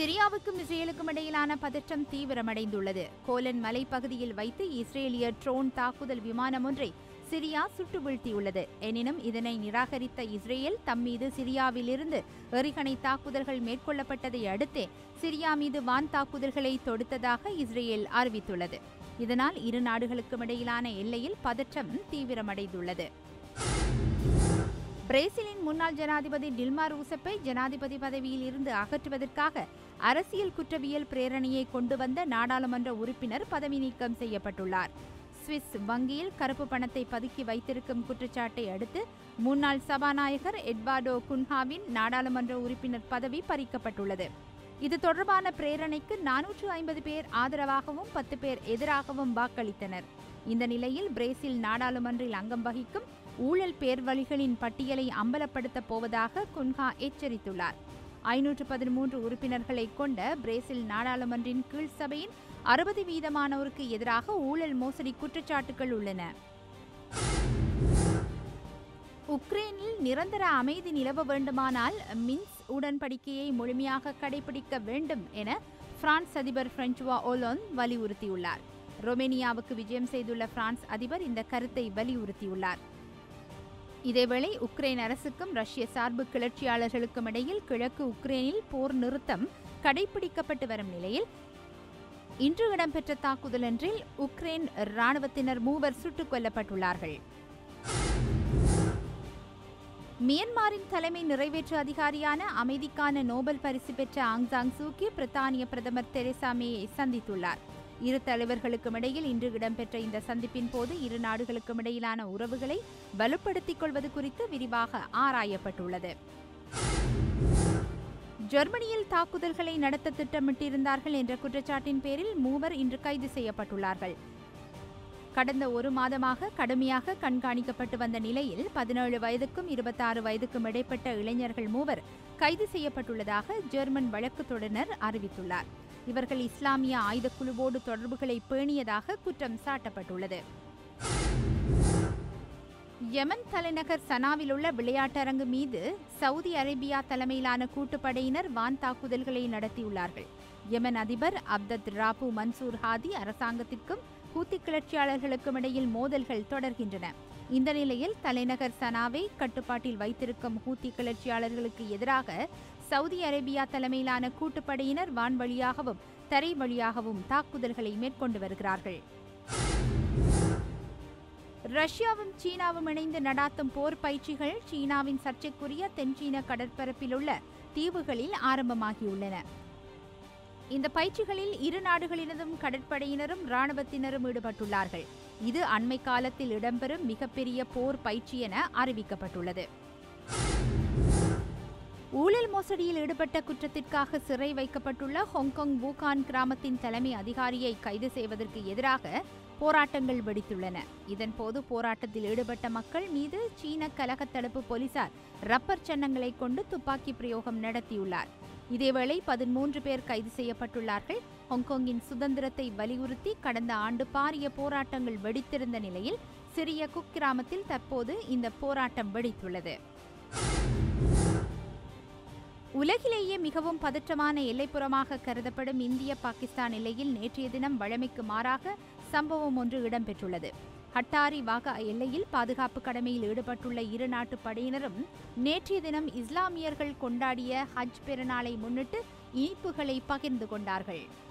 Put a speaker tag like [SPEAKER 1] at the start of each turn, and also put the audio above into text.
[SPEAKER 1] சிரியாவுக்கும் இஸ்ரேலுக்கும் இடையிலான பதற்றம் தீவிரமடைந்துள்ளது கோலன் மலைப்பகுதியில் வைத்து இஸ்ரேலிய ட்ரோன் தாக்குதல் விமானம் ஒன்றை சிரியா சுட்டு வீழ்த்தியுள்ளது எனினும் இதனை நிராகரித்த இஸ்ரேல் தம் மீது சிரியாவிலிருந்து எறிகணை தாக்குதல்கள் மேற்கொள்ளப்பட்டதை அடுத்தே சிரியா மீது வான் தாக்குதல்களை தொடுத்ததாக இஸ்ரேல் அறிவித்துள்ளது இதனால் இரு நாடுகளுக்கும் இடையிலான எல்லையில் பதற்றம் தீவிரமடைந்துள்ளது பிரேசிலின் முன்னாள் ஜனாதிபதி டில்மா ரூசப்பை ஜனாதிபதி பதவியில் இருந்து அகற்றுவதற்காக அரசியல் குற்றவியல் பிரேரணையை கொண்டு வந்த நாடாளுமன்ற உறுப்பினர் பதவி நீக்கம் செய்யப்பட்டுள்ளார் சுவிஸ் வங்கியில் கருப்பு பணத்தை பதுக்கி வைத்திருக்கும் குற்றச்சாட்டை அடுத்து முன்னாள் சபாநாயகர் எட்வார்டோ குன்ஹாவின் நாடாளுமன்ற உறுப்பினர் பதவி பறிக்கப்பட்டுள்ளது இது தொடர்பான பிரேரணைக்கு நானூற்று ஐம்பது பேர் ஆதரவாகவும் பத்து பேர் எதிராகவும் வாக்களித்தனர் இந்த நிலையில் பிரேசில் நாடாளுமன்றில் அங்கம் வகிக்கும் ஊழல் பேர்வழிகளின் பட்டியலை அம்பலப்படுத்தப் போவதாக குன்ஹா எச்சரித்துள்ளார் ஐநூற்று பதிமூன்று உறுப்பினர்களை கொண்ட பிரேசில் நாடாளுமன்றின் கீழ் சபையின் அறுபது வீதமானோருக்கு எதிராக ஊழல் மோசடி குற்றச்சாட்டுகள் உள்ளன உக்ரைனில் நிரந்தர அமைதி நிலவ வேண்டுமானால் மின்ஸ் உடன்படிக்கையை முழுமையாக கடைபிடிக்க வேண்டும் என பிரான்ஸ் அதிபர் பிரெஞ்சுவா ஓலோன் வலியுறுத்தியுள்ளார் ரொமேனியாவுக்கு விஜயம் செய்துள்ள பிரான்ஸ் அதிபர் இந்த கருத்தை வலியுறுத்தியுள்ளார் இதேவேளை உக்ரைன் அரசுக்கும் ரஷ்ய சார்பு கிளர்ச்சியாளர்களுக்கும் இடையில் கிழக்கு உக்ரைனில் போர் நிறுத்தம் கடைபிடிக்கப்பட்டு வரும் நிலையில் இன்று இடம்பெற்ற தாக்குதலொன்றில் உக்ரைன் ராணுவத்தினர் மூவர் சுட்டுக் கொல்லப்பட்டுள்ளார்கள் மியன்மாரின் தலைமை நிறைவேற்று அதிகாரியான அமைதிக்கான நோபல் பரிசு பெற்ற ஆங் சாங் சூகி பிரித்தானிய பிரதமர் தெரேசா மேயை சந்தித்துள்ளார் இரு தலைவர்களுக்கும் இடையில் இன்று இடம்பெற்ற இந்த சந்திப்பின் போது இரு நாடுகளுக்கும் இடையிலான உறவுகளை வலுப்படுத்திக் கொள்வது குறித்து விரிவாக ஆராயப்பட்டுள்ளது ஜெர்மனியில் தாக்குதல்களை நடத்த திட்டமிட்டிருந்தார்கள் என்ற குற்றச்சாட்டின் பேரில் மூவர் இன்று கைது செய்யப்பட்டுள்ளார்கள் கடந்த ஒரு மாதமாக கடுமையாக கண்காணிக்கப்பட்டு வந்த நிலையில் பதினேழு வயதுக்கும் இருபத்தாறு வயதுக்கும் இடைப்பட்ட இளைஞர்கள் மூவர் கைது செய்யப்பட்டுள்ளதாக ஜெர்மன் வழக்கு தொடர்னர் அறிவித்துள்ளார் இவர்கள் இஸ்லாமிய ஆயுதக்குழுவோடு தொடர்புகளை பேணியதாக குற்றம் சாட்டப்பட்டுள்ளது யமன் தலைநகர் சனாவில் உள்ள விளையாட்டரங்கு மீது சவுதி அரேபியா தலைமையிலான கூட்டுப்படையினர் வான் தாக்குதல்களை நடத்தியுள்ளார்கள் யமன் அதிபர் அப்தத் ராபு மன்சூர் ஹாதி அரசாங்கத்திற்கும் ஹூத்தி கிளர்ச்சியாளர்களுக்கும் இடையில் மோதல்கள் தொடர்கின்றன இந்த நிலையில் தலைநகர் சனாவை கட்டுப்பாட்டில் வைத்திருக்கும் ஹூத்தி கிளர்ச்சியாளர்களுக்கு எதிராக சவுதி அரேபியா தலைமையிலான கூட்டுப்படையினர் வான் வழியாகவும் தரை வழியாகவும் தாக்குதல்களை மேற்கொண்டு வருகிறார்கள் ரஷ்யாவும் சீனாவும் இணைந்து நடாத்தும் போர் பயிற்சிகள் சீனாவின் சர்ச்சைக்குரிய தென்சீன கடற்பரப்பில் உள்ள தீவுகளில் ஆரம்பமாகியுள்ளன இந்த பயிற்சிகளில் இரு நாடுகளினதும் கடற்படையினரும் இராணுவத்தினரும் ஈடுபட்டுள்ளார்கள் இது அண்மை காலத்தில் இடம்பெறும் மிகப்பெரிய போர் பயிற்சி என அறிவிக்கப்பட்டுள்ளது ஊழல் மோசடியில் ஈடுபட்ட குற்றத்திற்காக சிறை வைக்கப்பட்டுள்ள ஹாங்காங் வூகான் கிராமத்தின் தலைமை அதிகாரியை கைது செய்வதற்கு எதிராக போராட்டங்கள் வெடித்துள்ளன இதன்போது போராட்டத்தில் ஈடுபட்ட மக்கள் மீது சீன கலகத் தடுப்பு போலீசார் ரப்பர் சன்னங்களை கொண்டு துப்பாக்கி பிரயோகம் நடத்தியுள்ளார் இதேவேளை பதிமூன்று பேர் கைது செய்யப்பட்டுள்ளார்கள் ஹாங்காங்கின் சுதந்திரத்தை வலியுறுத்தி கடந்த ஆண்டு பாரிய போராட்டங்கள் வெடித்திருந்த நிலையில் சிறிய குக் கிராமத்தில் தற்போது இந்த போராட்டம் வெடித்துள்ளது உலகிலேயே மிகவும் பதற்றமான எல்லைப்புறமாக கருதப்படும் இந்திய பாகிஸ்தான் எல்லையில் நேற்றைய தினம் வழமைக்கு மாறாக சம்பவம் ஒன்று இடம்பெற்றுள்ளது ஹட்டாரி வாகா எல்லையில் பாதுகாப்பு கடமையில் ஈடுபட்டுள்ள இரு நாட்டு படையினரும் நேற்றைய தினம் இஸ்லாமியர்கள் கொண்டாடிய ஹஜ் பெருநாளை முன்னிட்டு இனிப்புகளை பகிர்ந்து கொண்டார்கள்